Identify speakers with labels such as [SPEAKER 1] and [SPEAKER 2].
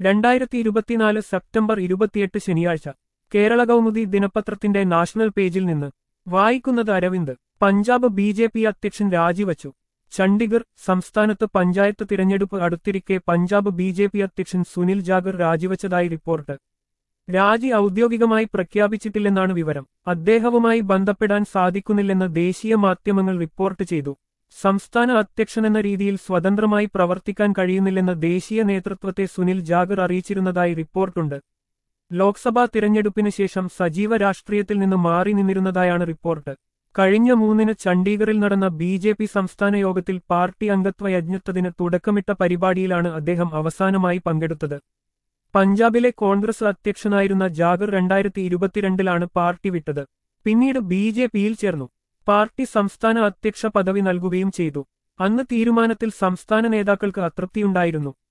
[SPEAKER 1] രണ്ടായിരത്തി ഇരുപത്തിനാല് സെപ്റ്റംബർ ഇരുപത്തിയെട്ട് ശനിയാഴ്ച കേരള കൗമുദി ദിനപത്രത്തിന്റെ നാഷണൽ പേജിൽ നിന്ന് വായിക്കുന്നത് Aravind Punjab B J P അധ്യക്ഷൻ രാജിവച്ചു ചണ്ഡിഗർ സംസ്ഥാനത്ത് പഞ്ചായത്ത് തിരഞ്ഞെടുപ്പ് അടുത്തിരിക്കെ പഞ്ചാബ് ബി ജെ പി അധ്യക്ഷൻ സുനിൽ ജാഗർ രാജിവച്ചതായി റിപ്പോർട്ട് രാജി ഔദ്യോഗികമായി പ്രഖ്യാപിച്ചിട്ടില്ലെന്നാണ് വിവരം അദ്ദേഹവുമായി ബന്ധപ്പെടാൻ സാധിക്കുന്നില്ലെന്ന് ദേശീയ മാധ്യമങ്ങൾ റിപ്പോർട്ട് ചെയ്തു സംസ്ഥാന അധ്യക്ഷനെന്ന രീതിയിൽ സ്വതന്ത്രമായി പ്രവർത്തിക്കാൻ കഴിയുന്നില്ലെന്ന് ദേശീയ നേതൃത്വത്തെ സുനിൽ ജാഗർ അറിയിച്ചിരുന്നതായി റിപ്പോർട്ടുണ്ട് ലോക്സഭാ തിരഞ്ഞെടുപ്പിന് ശേഷം സജീവ രാഷ്ട്രീയത്തിൽ നിന്ന് മാറി നിന്നിരുന്നതായാണ് റിപ്പോർട്ട് കഴിഞ്ഞ മൂന്നിന് ചണ്ഡീഗറിൽ നടന്ന ബി ജെ പി സംസ്ഥാന യോഗത്തിൽ പാർട്ടി അംഗത്വ യജ്ഞത്തതിന് തുടക്കമിട്ട പരിപാടിയിലാണ് അദ്ദേഹം അവസാനമായി പങ്കെടുത്തത് പഞ്ചാബിലെ കോൺഗ്രസ് അധ്യക്ഷനായിരുന്ന ജാഗർ രണ്ടായിരത്തി ഇരുപത്തിരണ്ടിലാണ് പാർട്ടി വിട്ടത് പിന്നീട് ബി ജെ പിയിൽ ചേർന്നു പാർട്ടി സംസ്ഥാന അധ്യക്ഷ പദവി നൽകുകയും ചെയ്തു അന്ന് തീരുമാനത്തിൽ സംസ്ഥാന നേതാക്കൾക്ക് അതൃപ്തിയുണ്ടായിരുന്നു